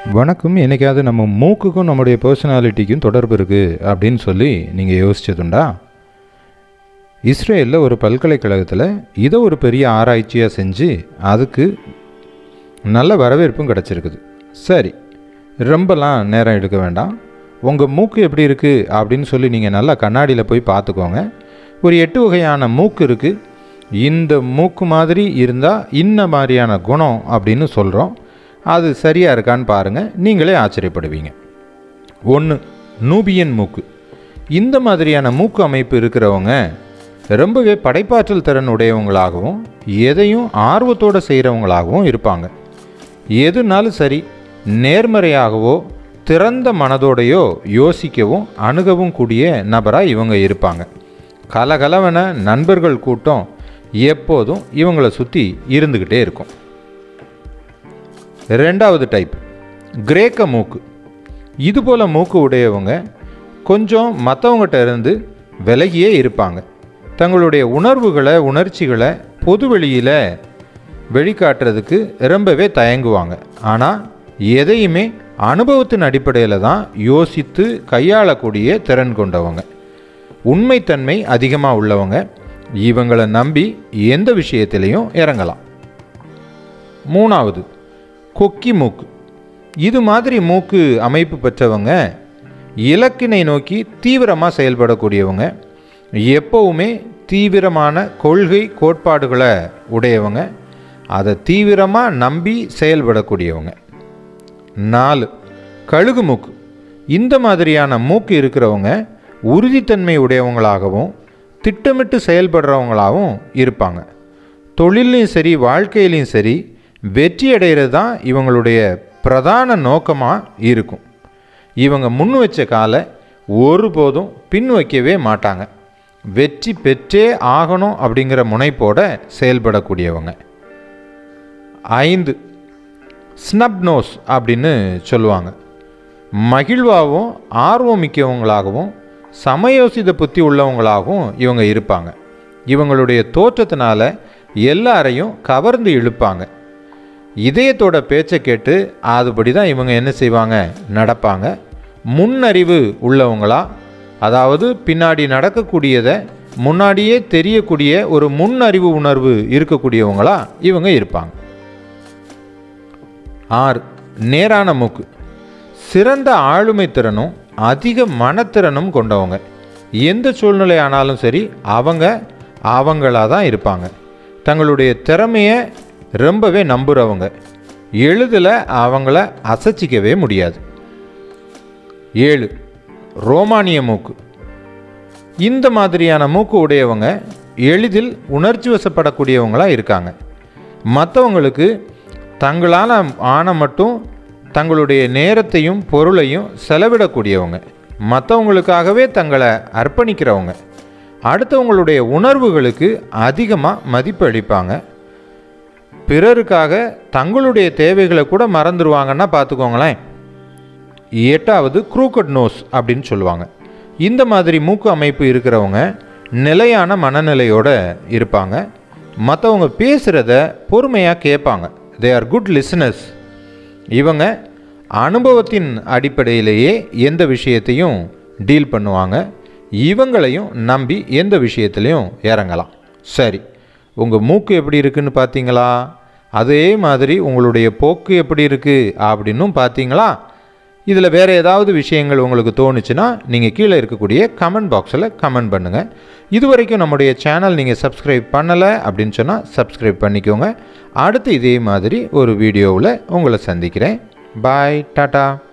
வணக்கம் என்னைக்காவது நம்ம மூக்குக்கும் நம்முடைய பர்சனாலிட்டிக்கும் தொடர்பு இருக்குது அப்படின்னு சொல்லி நீங்கள் யோசிச்சதுண்டா இஸ்ரேலில் ஒரு பல்கலைக்கழகத்தில் இதை ஒரு பெரிய ஆராய்ச்சியாக செஞ்சு அதுக்கு நல்ல வரவேற்பும் கிடச்சிருக்குது சரி ரொம்பலாம் நேரம் எடுக்க வேண்டாம் உங்கள் மூக்கு எப்படி இருக்குது அப்படின்னு சொல்லி நீங்கள் நல்லா கண்ணாடியில் போய் பார்த்துக்கோங்க ஒரு எட்டு வகையான மூக்கு இருக்குது இந்த மூக்கு மாதிரி இருந்தால் இன்ன மாதிரியான குணம் அப்படின்னு சொல்கிறோம் அது சரியாக இருக்கான்னு பாருங்கள் நீங்களே ஆச்சரியப்படுவீங்க ஒன்று நூபியன் மூக்கு இந்த மாதிரியான மூக்கு அமைப்பு இருக்கிறவங்க ரொம்பவே படைப்பாற்றல் திறன் உடையவங்களாகவும் எதையும் ஆர்வத்தோடு செய்கிறவங்களாகவும் இருப்பாங்க எதுனாலும் சரி நேர்மறையாகவோ திறந்த மனதோடையோ யோசிக்கவும் அணுகவும் கூடிய நபராக இவங்க இருப்பாங்க கலகலவன நண்பர்கள் கூட்டம் எப்போதும் இவங்களை சுற்றி இருந்துக்கிட்டே இருக்கும் ரெண்டாவது டைப் கிரேக்க மூக்கு இது போல் மூக்கு உடையவங்க கொஞ்சம் மற்றவங்ககிட்ட இருந்து விலகியே இருப்பாங்க தங்களுடைய உணர்வுகளை உணர்ச்சிகளை பொதுவெளியில் வெளிக்காட்டுறதுக்கு ரொம்பவே தயங்குவாங்க ஆனால் எதையுமே அனுபவத்தின் அடிப்படையில் தான் யோசித்து கையாளக்கூடிய திறன் கொண்டவங்க உண்மைத்தன்மை அதிகமாக உள்ளவங்க இவங்களை நம்பி எந்த விஷயத்திலையும் இறங்கலாம் மூணாவது கொக்கி மூக்கு இது மாதிரி மூக்கு அமைப்பு பெற்றவங்க இலக்கினை நோக்கி தீவிரமாக செயல்படக்கூடியவங்க எப்போவுமே தீவிரமான கொள்கை கோட்பாடுகளை உடையவங்க அதை தீவிரமாக நம்பி செயல்படக்கூடியவங்க நாலு கழுகு மூக்கு இந்த மாதிரியான மூக்கு இருக்கிறவங்க உறுதித்தன்மை உடையவங்களாகவும் திட்டமிட்டு செயல்படுறவங்களாகவும் இருப்பாங்க தொழிலையும் சரி வாழ்க்கையிலையும் சரி வெற்றி அடைகிறது தான் இவங்களுடைய பிரதான நோக்கமாக இருக்கும் இவங்க முன் வச்ச காலை ஒருபோதும் பின் வைக்கவே மாட்டாங்க வெற்றி பெற்றே ஆகணும் அப்படிங்கிற முனைப்போட செயல்படக்கூடியவங்க ஐந்து ஸ்னப் நோஸ் அப்படின்னு சொல்லுவாங்க மகிழ்வாகவும் ஆர்வம் மிக்கவங்களாகவும் சமயோசித புத்தி உள்ளவங்களாகவும் இவங்க இருப்பாங்க இவங்களுடைய தோற்றத்தினால எல்லாரையும் கவர்ந்து இழுப்பாங்க இதயத்தோட பேச்சை கேட்டு அதுபடி தான் இவங்க என்ன செய்வாங்க நடப்பாங்க முன்னறிவு உள்ளவங்களா அதாவது பின்னாடி நடக்கக்கூடியதை முன்னாடியே தெரியக்கூடிய ஒரு முன்னறிவு உணர்வு இருக்கக்கூடியவங்களா இவங்க இருப்பாங்க ஆறு நேரான மூக்கு சிறந்த ஆளுமை திறனும் அதிக மனத்திறனும் கொண்டவங்க எந்த சூழ்நிலை ஆனாலும் சரி அவங்க அவங்களாக தான் இருப்பாங்க தங்களுடைய திறமையை ரொம்பவே நம்புகிறவங்க எளிதில் அவங்கள அசைச்சிக்கவே முடியாது ஏழு ரோமானிய மூக்கு இந்த மாதிரியான மூக்கு உடையவங்க எளிதில் உணர்ச்சி வசப்படக்கூடியவங்களாக இருக்காங்க மற்றவங்களுக்கு தங்களால் ஆன மட்டும் தங்களுடைய நேரத்தையும் பொருளையும் செலவிடக்கூடியவங்க மற்றவங்களுக்காகவே தங்களை அர்ப்பணிக்கிறவங்க அடுத்தவங்களுடைய உணர்வுகளுக்கு அதிகமாக மதிப்பு அளிப்பாங்க பிறருக்காக தங்களுடைய தேவைகளை கூட மறந்துடுவாங்கன்னா பார்த்துக்கோங்களேன் எட்டாவது க்ரூக்கட் நோஸ் அப்படின்னு சொல்லுவாங்க இந்த மாதிரி மூக்கு அமைப்பு இருக்கிறவங்க நிலையான மனநிலையோடு இருப்பாங்க மற்றவங்க பேசுகிறத பொறுமையாக கேட்பாங்க தே ஆர் குட் லிசனர்ஸ் இவங்க அனுபவத்தின் அடிப்படையிலேயே எந்த விஷயத்தையும் டீல் பண்ணுவாங்க இவங்களையும் நம்பி எந்த விஷயத்துலையும் இறங்கலாம் சரி உங்கள் மூக்கு எப்படி இருக்குன்னு பார்த்தீங்களா அதே மாதிரி உங்களுடைய போக்கு எப்படி இருக்குது அப்படின்னும் பார்த்தீங்களா இதில் வேறு ஏதாவது விஷயங்கள் உங்களுக்கு தோணுச்சுன்னா நீங்கள் கீழே இருக்கக்கூடிய கமெண்ட் பாக்ஸில் கமெண்ட் பண்ணுங்கள் இது வரைக்கும் நம்முடைய சேனல் நீங்கள் சப்ஸ்கிரைப் பண்ணலை அப்படின்னு சொன்னால் சப்ஸ்கிரைப் பண்ணிக்கோங்க அடுத்து இதே மாதிரி ஒரு வீடியோவில் உங்களை சந்திக்கிறேன் பாய் டாட்டா